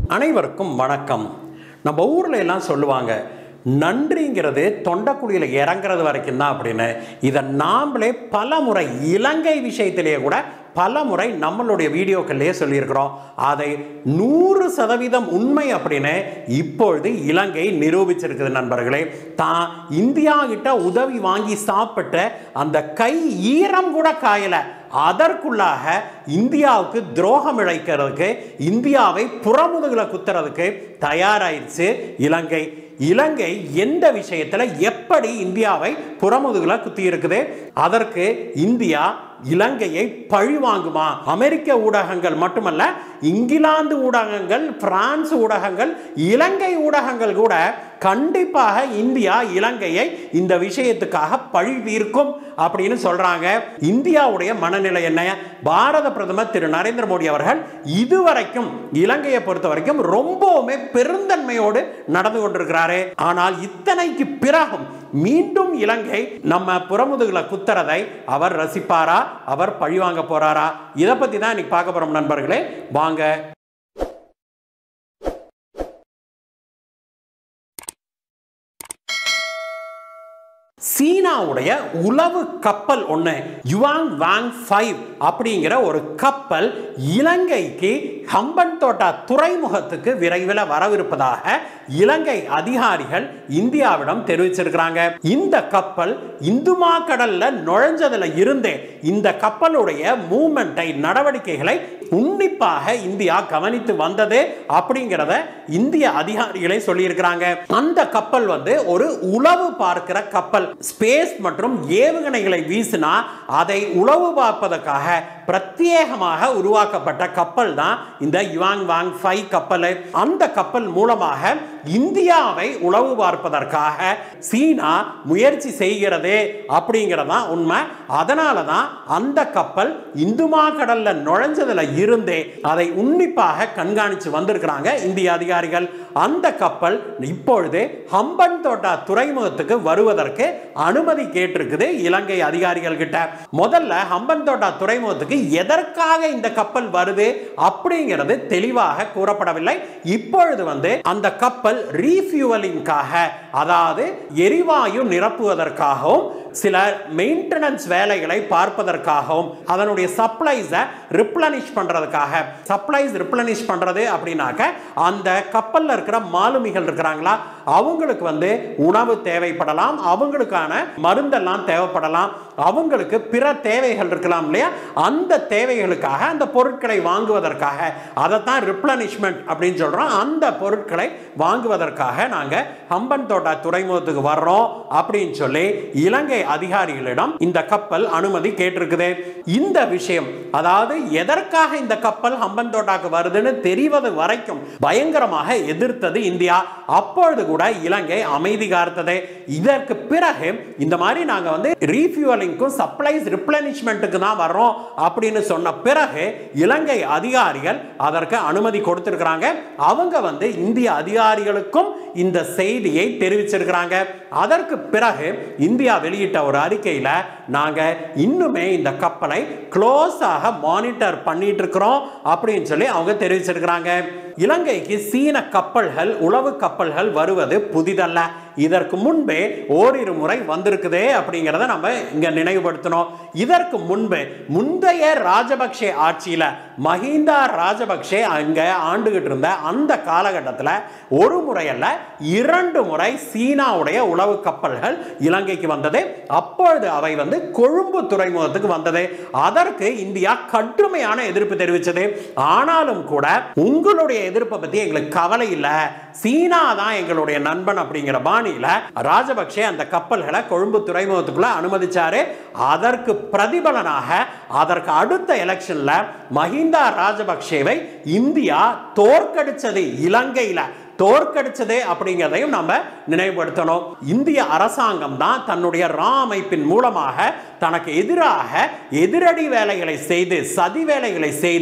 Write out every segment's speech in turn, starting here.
அனைவருக்கும் வணக்கம் நம்ம ஊர்ல எல்லாம் சொல்லுவாங்க நன்றிங்கிறது தொண்டக்குழியில் இறங்குறது வரைக்கும் தான் அப்படின்னு இதை நாமளே பல முறை இலங்கை விஷயத்திலேயே கூட பல முறை நம்மளுடைய வீடியோக்கள்லேயே சொல்லியிருக்கிறோம் அதை நூறு சதவீதம் உண்மை அப்படின்னு இப்பொழுது இலங்கை நிரூபிச்சிருக்குது நண்பர்களே தான் இந்தியா கிட்ட உதவி வாங்கி சாப்பிட்ட அந்த கை ஈரம் கூட காயலை அதற்குள்ளாக இந்தியாவுக்கு துரோகம் இழைக்கிறதுக்கு இந்தியாவை புறமுதுகுல குத்துறதுக்கு தயாராயிருச்சு இலங்கை இலங்கை எந்த விஷயத்துல எப்படி இந்தியாவை புறமுதுகுல குத்தி இருக்குது அதற்கு இந்தியா இலங்கையை பழி வாங்குமா அமெரிக்க ஊடகங்கள் மட்டுமல்ல இங்கிலாந்து ஊடகங்கள் பிரான்ஸ் ஊடகங்கள் இலங்கை ஊடகங்கள் கூட கண்டிப்பாக இந்தியா இலங்கையை இந்த விஷயத்துக்காக பழி தீர்க்கும் அப்படின்னு சொல்றாங்க இந்தியாவுடைய மனநிலை என்ன பாரத பிரதமர் திரு நரேந்திர மோடி அவர்கள் இதுவரைக்கும் இலங்கையை பொறுத்த வரைக்கும் ரொம்பவுமே பெருந்தன்மையோடு நடந்து கொண்டிருக்கிறாரு ஆனால் இத்தனைக்கு பிறகும் மீண்டும் இலங்கை நம்ம புறமுதுகுல குத்துறதை அவர் ரசிப்பாரா அவர் பழிவாங்க போறாரா இதை பத்தி தான் இன்னைக்கு பார்க்க போறோம் நண்பர்களே வாங்க சீனாவுடைய உளவு கப்பல் ஒன்று யுவாங் வாங் ஃபைவ் அப்படிங்கிற ஒரு கப்பல் இலங்கைக்கு ஹம்பன் தோட்டா துறைமுகத்துக்கு விரைவில் வரவிருப்பதாக இலங்கை அதிகாரிகள் இந்தியாவிடம் தெரிவிச்சிருக்கிறாங்க இந்த கப்பல் இந்துமா கடல்ல நுழைஞ்சதுல இருந்தே இந்த கப்பலுடைய மூமெண்ட்டை நடவடிக்கைகளை உன்னிப்பாக இந்தியா கவனித்து வந்தது அப்படிங்கிறத இந்திய அதிகாரிகளே சொல்லியிருக்கிறாங்க அந்த கப்பல் வந்து ஒரு உளவு பார்க்கிற கப்பல் ஸ்பேஸ் மற்றும் ஏவுகணைகளை வீசினா அதை உளவு பார்ப்பதற்காக பிரத்யேகமாக உருவாக்கப்பட்ட கப்பல் தான் இந்த யுவாங் வாங் ஃபைவ் கப்பல் அந்த கப்பல் மூலமாக இந்தியாவை உளவு பார்ப்பதற்காக சீனா முயற்சி செய்கிறது அப்படிங்கிறதா உண்மை அதனால தான் அந்த கப்பல் இந்துமா கடல்ல நுழைஞ்சதுல இருந்தே அதை உன்னிப்பாக கண்காணித்து வந்திருக்கிறாங்க இந்திய அதிகாரிகள் அந்த கப்பல் இப்பொழுது ஹம்பன் தோட்டா துறைமுகத்துக்கு வருவதற்கு அனுமதி கேட்டிருக்குது இலங்கை அதிகாரிகள் கிட்ட முதல்ல ஹம்பன் தோட்டா துறைமுகத்துக்கு எதற்காக இந்த கப்பல் வருது அப்படிங்கிறது தெளிவாக கூறப்படவில்லை இப்பொழுது வந்து அந்த கப்பல் ரீஃபியூவலிங்காக அதாவது எரிவாயு நிரப்புவதற்காகவும் சில மெயின்டெனன்ஸ் வேலைகளை பார்ப்பதற்காகவும் அதனுடைய சப்ளைஸை ரிப்ளனிஷ் பண்ணுறதுக்காக சப்ளைஸ் ரிப்ளனிஷ் பண்ணுறது அப்படின்னாக்க அந்த கப்பலில் இருக்கிற மாலுமிகள் இருக்கிறாங்களா அவங்களுக்கு வந்து உணவு தேவைப்படலாம் அவங்களுக்கான மருந்தெல்லாம் தேவைப்படலாம் அவங்களுக்கு பிற தேவைகள் இருக்கலாம் இல்லையா அந்த தேவைகளுக்காக அந்த பொருட்களை வாங்குவதற்காக அதைத்தான் ரிப்ளனிஷ்மெண்ட் அப்படின்னு சொல்கிறோம் அந்த பொருட்களை வாங்குவதற்காக நாங்கள் ஹம்பன் தோட்டா துறைமுகத்துக்கு வர்றோம் அப்படின்னு சொல்லி இலங்கை அதிகாரிகளிடம் இந்த கப்பல் அனுமதி கேட்டிருக்குது இந்த விஷயம் அதாவது எதற்காக இந்த கப்பல் ஹம்பன் தோட்டாக்கு வருதுன்னு தெரிவது வரைக்கும் பயங்கரமாக எதிர்த்தது இந்தியா அப்பொழுது கூட இலங்கை அமைதி காத்தது இதற்கு பிறகு இந்த மாதிரி நாங்கள் வந்து ரீஃபியூவலிங்க்கும் சப்ளைஸ் ரிப்ளனிஷ்மெண்ட்டுக்கு தான் வர்றோம் அப்படின்னு சொன்ன பிறகு இலங்கை அதிகாரிகள் அதற்கு அனுமதி கொடுத்திருக்கிறாங்க அவங்க வந்து இந்திய அதிகாரிகளுக்கும் இந்த செய்தியை தெரிவிச்சிருக்கிறாங்க அதற்கு பிறகு இந்தியா வெளியிட்ட ஒரு அறிக்கையில் நாங்கள் இன்னுமே இந்த கப்பலை க்ளோஸாக மானிட்டர் பண்ணிட்டு இருக்கிறோம் அப்படின்னு சொல்லி அவங்க தெரிவிச்சிருக்கிறாங்க இலங்கைக்கு சீன கப்பல்கள் உளவு கப்பல்கள் வருவது புதிதல்ல இதற்கு முன்பே ஓரிரு முறை வந்திருக்குதே அப்படிங்கிறத நம்ம இங்க நினைவுபடுத்தணும் இதற்கு முன்பு முந்தைய ராஜபக்சே ஆட்சியில மஹிந்தா ராஜபக்சே அங்க ஆண்டுகிட்டு இருந்த அந்த காலகட்டத்தில் ஒரு முறை அல்ல இரண்டு முறை சீனாவுடைய உளவு கப்பல்கள் இலங்கைக்கு வந்தது அப்பொழுது அவை வந்து கொழும்பு துறைமுகத்துக்கு வந்தது அதற்கு இந்தியா கடுமையான எதிர்ப்பு தெரிவித்தது ஆனாலும் கூட உங்களுடைய எதிர்ப்பை பத்தி எங்களுக்கு கவலை இல்லை சீனா தான் எங்களுடைய நண்பன் அப்படிங்கிற பாணியில ராஜபக்சே அந்த கப்பல்களை கொழும்பு துறைமுகத்துக்குள்ள அனுமதிச்சாரு அதற்கு பிரதிபலனாக அதற்கு அடுத்த எலெக்ஷன்ல மஹிந்தா ராஜபக்சேவை இந்தியா தோற்கடிச்சது இலங்கையில தோற்கடிச்சதே அப்படிங்கிறதையும் நம்ம நினைவுபடுத்தணும் இந்திய அரசாங்கம் தான் தன்னுடைய ரா அமைப்பின் மூலமாக தனக்கு எதிராக எதிரடி வேலைகளை செய்து சதி வேலைகளை செய்து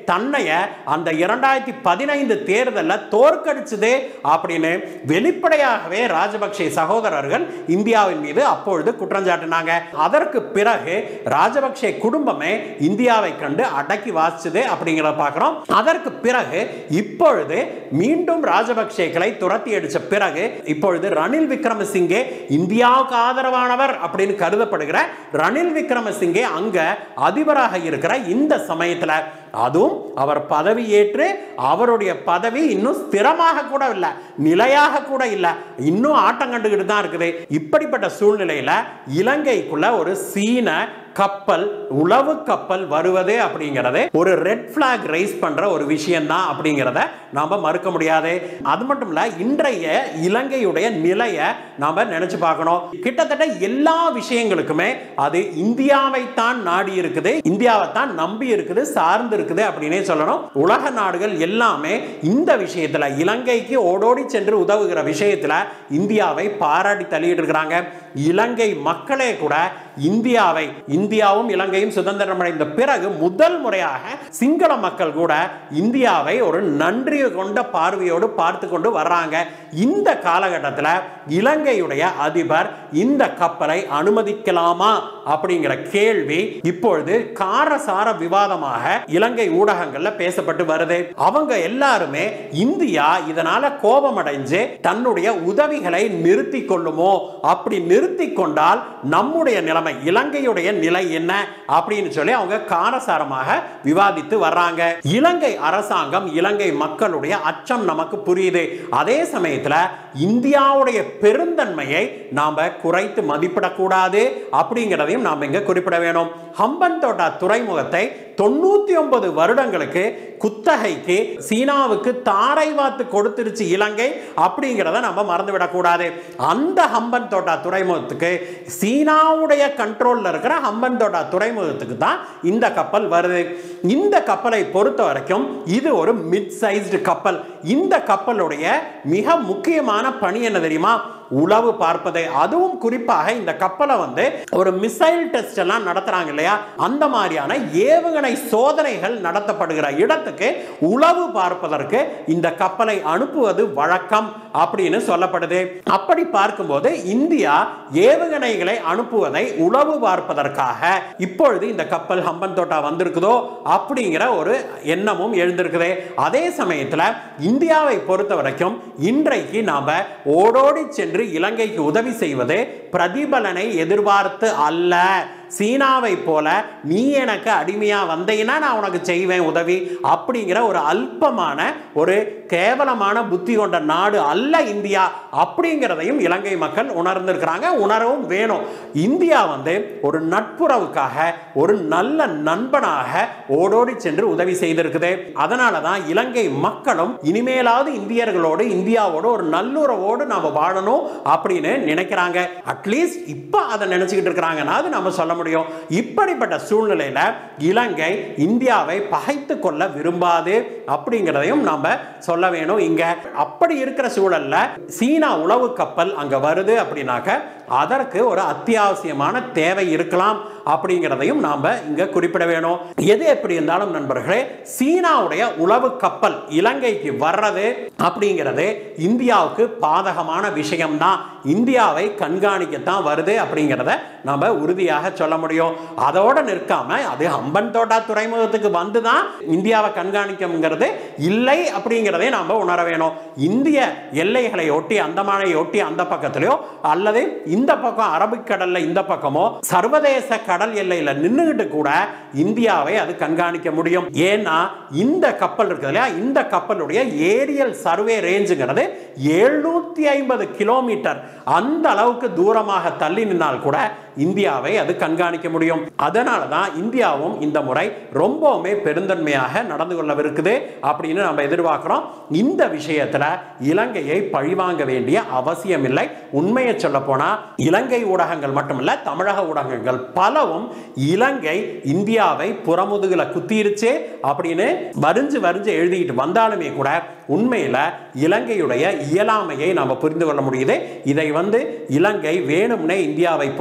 தன்னைய அந்த இரண்டாயிரத்தி பதினைந்து தேர்தலில் தோற்கடிச்சதே அப்படின்னு வெளிப்படையாகவே ராஜபக்சே சகோதரர்கள் இந்தியாவின் மீது அப்பொழுது குற்றம் சாட்டினாங்க அதற்கு பிறகு ராஜபக்சே குடும்பமே இந்தியாவை கண்டு அடக்கி வாசிச்சது அப்படிங்கிறத பார்க்கிறோம் அதற்கு பிறகு இப்பொழுது மீண்டும் ராஜபக்சேக்களை துரத்தி அடிச்ச பிறகு இப்பொழுது ரணில் விக்ரமசிங்கே இந்தியாவுக்கு ஆதரவானவர் அப்படின்னு கருதப்படுகிற ரணில் விக்ரமசிங்கே அங்க அதிபராக இருக்கிற இந்த சமயத்துல அதுவும் அவர் பதவி ஏற்று அவருடைய பதவி இன்னும் ஸ்திரமாக கூட இல்லை நிலையாக கூட இல்லை இன்னும் ஆட்டம் கண்டுகிட்டு தான் இருக்குது இப்படிப்பட்ட சூழ்நிலையில இலங்கைக்குள்ள ஒரு சீன கப்பல் உளவு கப்பல் வருவது அப்படிங்கிறது ஒரு ரெட் பிளாக் ரைஸ் பண்ற ஒரு விஷயம் தான் அப்படிங்கிறத நாம மறுக்க முடியாது அது மட்டும் இல்ல இன்றைய இலங்கையுடைய நிலையை நாம நினைச்சு பார்க்கணும் கிட்டத்தட்ட எல்லா விஷயங்களுக்குமே அது இந்தியாவை தான் நாடி இருக்குது இந்தியாவை தான் நம்பி இருக்குது சார்ந்து இருக்குது அப்படின்னே சொல்லணும் உலக நாடுகள் எல்லாமே இந்த விஷயத்துல இலங்கைக்கு ஓடோடி சென்று உதவுகிற விஷயத்துல இந்தியாவை பாராட்டி தள்ளிட்டு இருக்கிறாங்க இலங்கை மக்களே கூட இந்தியாவை இந்தியாவும் இலங்கையும் சுதந்திரம் அடைந்த பிறகு முதல் முறையாக சிங்கள மக்கள் கூட இந்தியாவை ஒரு நன்றி கொண்ட பார்வையோடு பார்த்து கொண்டு வர்றாங்க இந்த காலகட்டத்தில் இலங்கையுடைய அதிபர் இந்த கப்பலை அனுமதிக்கலாமா அப்படிங்கிற கேள்வி இப்பொழுது காரசார விவாதமாக இலங்கை ஊடகங்கள்ல பேசப்பட்டு வருது அவங்க எல்லாருமே இந்தியா இதனால கோபம் அடைஞ்சு தன்னுடைய உதவிகளை நிறுத்தி கொள்ளுமோ அப்படி நிறுத்தி கொண்டால் நம்முடைய நிலைமை இலங்கையுடைய நிலை என்ன அப்படின்னு சொல்லி அவங்க காரசாரமாக விவாதித்து வர்றாங்க இலங்கை அரசாங்கம் இலங்கை மக்களுடைய அச்சம் நமக்கு புரியுது அதே சமயத்தில் இந்தியாவுடைய பெருந்தன்மையை நாம குறைத்து மதிப்பிடக்கூடாது அப்படிங்கிறதையும் நாம் இங்க குறிப்பிட வேணும் ஹம்பன் தோட்டா துறைமுகத்தை தொண்ணூத்தி ஒன்பது வருடங்களுக்கு குத்தகைக்கு சீனாவுக்கு தாரை வாத்து கொடுத்துருச்சு இலங்கை அப்படிங்கிறத நம்ம மறந்துவிடக்கூடாது அந்த ஹம்பன் தோட்டா துறைமுகத்துக்கு சீனாவுடைய கண்ட்ரோல்ல இருக்கிற ஹம்பன் தோட்டா துறைமுகத்துக்கு தான் இந்த கப்பல் வருது இந்த கப்பலை பொறுத்த வரைக்கும் இது ஒரு மிட் சைஸ்டு கப்பல் இந்த கப்பலுடைய மிக முக்கியமான பணி என்ன தெரியுமா உளவு பார்ப்பது அதுவும் குறிப்பாக இந்த கப்பலை வந்து ஒரு மிசைல் டெஸ்ட் எல்லாம் நடத்துறாங்க இல்லையா அந்த மாதிரியான ஏவுகணை சோதனைகள் நடத்தப்படுகிற இடத்துக்கு உளவு பார்ப்பதற்கு இந்த கப்பலை அனுப்புவது வழக்கம் அப்படின்னு சொல்லப்படுது அப்படி பார்க்கும்போது இந்தியா ஏவுகணைகளை அனுப்புவதை உளவு பார்ப்பதற்காக இப்பொழுது இந்த கப்பல் ஹம்பன் தோட்டா வந்திருக்குதோ அப்படிங்கிற ஒரு எண்ணமும் எழுந்திருக்குது அதே சமயத்தில் இந்தியாவை பொறுத்த வரைக்கும் இன்றைக்கு நாம ஓடோடி சென்று இலங்கைக்கு உதவி செய்வது பிரதிபலனை எதிர்பார்த்து அல்ல சீனாவை போல நீ எனக்கு அடிமையா வந்தீங்கன்னா நான் உனக்கு செய்வேன் உதவி அப்படிங்கிற ஒரு அல்பமான ஒரு கேவலமான புத்தி கொண்ட நாடு அல்ல இந்தியா அப்படிங்கிறதையும் இலங்கை மக்கள் உணர்ந்திருக்கிறாங்க உணரவும் வேணும் இந்தியா வந்து ஒரு நட்புறவுக்காக ஒரு நல்ல நண்பனாக ஓடோடி சென்று உதவி செய்திருக்குது அதனால தான் இலங்கை மக்களும் இனிமேலாவது இந்தியர்களோடு இந்தியாவோடு ஒரு நல்லுறவோடு நாம வாழணும் அப்படின்னு நினைக்கிறாங்க அட்லீஸ்ட் இப்போ அதை நினைச்சுக்கிட்டு இருக்கிறாங்கன்னா அது நம்ம சொல்ல முடியும் இப்படிப்பட்ட சூழ்நிலையில இலங்கை இந்தியாவை பகைத்து கொள்ள விரும்பாது அப்படிங்கிறதையும் நாம சொல்ல வேணும் இங்க அப்படி இருக்கிற சூழல்ல சீனா உளவு கப்பல் அங்க வருது அப்படின்னாக்க அதற்கு ஒரு அத்தியாவசியமான தேவை இருக்கலாம் அப்படிங்கிறதையும் நாம இங்க குறிப்பிட வேணும் எது எப்படி இருந்தாலும் நண்பர்களே சீனாவுடைய உளவு கப்பல் இலங்கைக்கு வர்றது அப்படிங்கிறது இந்தியாவுக்கு பாதகமான விஷயம்தான் இந்தியாவை கண்காணிக்கத்தான் வருது அப்படிங்கிறத நம்ம உறுதியாக சொல்ல முடியும் அதோட நிற்காம அது ஹம்பன் தோட்டா துறைமுகத்துக்கு வந்து தான் இந்தியாவை கண்காணிக்குங்கிறது இல்லை அப்படிங்கிறதை நாம உணர வேணும் இந்திய எல்லைகளை ஒட்டி அந்தமானை ஒட்டி அந்த பக்கத்திலயோ அல்லது இந்த பக்கம் அரபிக்கடல்ல இந்த பக்கமோ சர்வதேச கடல் எல்லையில நின்றுகிட்டு கூட இந்தியாவை அது கண்காணிக்க முடியும் ஏன்னா இந்த கப்பல் இருக்குது இல்லையா இந்த கப்பலுடைய ஏரியல் சர்வே ரேஞ்சுங்கிறது எழுநூத்தி ஐம்பது கிலோமீட்டர் அந்த அளவுக்கு தூரமாக தள்ளி நின்னால் கூட இந்தியாவை அது கண்காணிக்க முடியும் அதனால தான் இந்தியாவும் இந்த முறை ரொம்பவுமே பெருந்தன்மையாக நடந்து கொள்ளவிருக்குது அப்படின்னு நம்ம எதிர்பார்க்கிறோம் இந்த விஷயத்துல இலங்கையை பழிவாங்க வேண்டிய அவசியம் இல்லை உண்மையை சொல்ல போனா இலங்கை ஊடகங்கள் மட்டுமல்ல தமிழக ஊடகங்கள் பலவும் இலங்கை இந்தியாவை புறமுதுகுல குத்திருச்சே அப்படின்னு வரிஞ்சு வரிஞ்சு எழுதிக்கிட்டு வந்தாலுமே கூட உண்மையில இலங்கையுடைய இயலாமையை நாம புரிந்து கொள்ள முடியுது இதை வந்து இலங்கை வேணும்னே இந்தியாவை புறமுதுகுல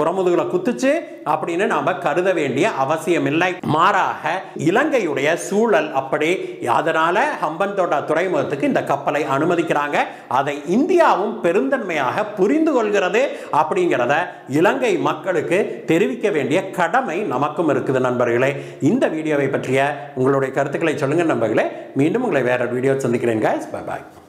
குத்துச்சு அப்படின்னு நாம கருத வேண்டிய அவசியம் இல்லை மாறாக இலங்கையுடைய சூழல் அப்படி அதனால ஹம்பன் தோட்டா துறைமுகத்துக்கு இந்த கப்பலை அனுமதிக்கிறாங்க அதை இந்தியாவும் பெருந்தன்மையாக புரிந்து கொள்கிறது அப்படிங்கிறத இலங்கை மக்களுக்கு தெரிவிக்க வேண்டிய கடமை நமக்கும் இருக்குது நண்பர்களே இந்த வீடியோவை பற்றிய உங்களுடைய கருத்துக்களை சொல்லுங்க நண்பர்களே மீண்டும் உங்களை வேற வீடியோ சந்திக்கிறேன் guys. bye பாய்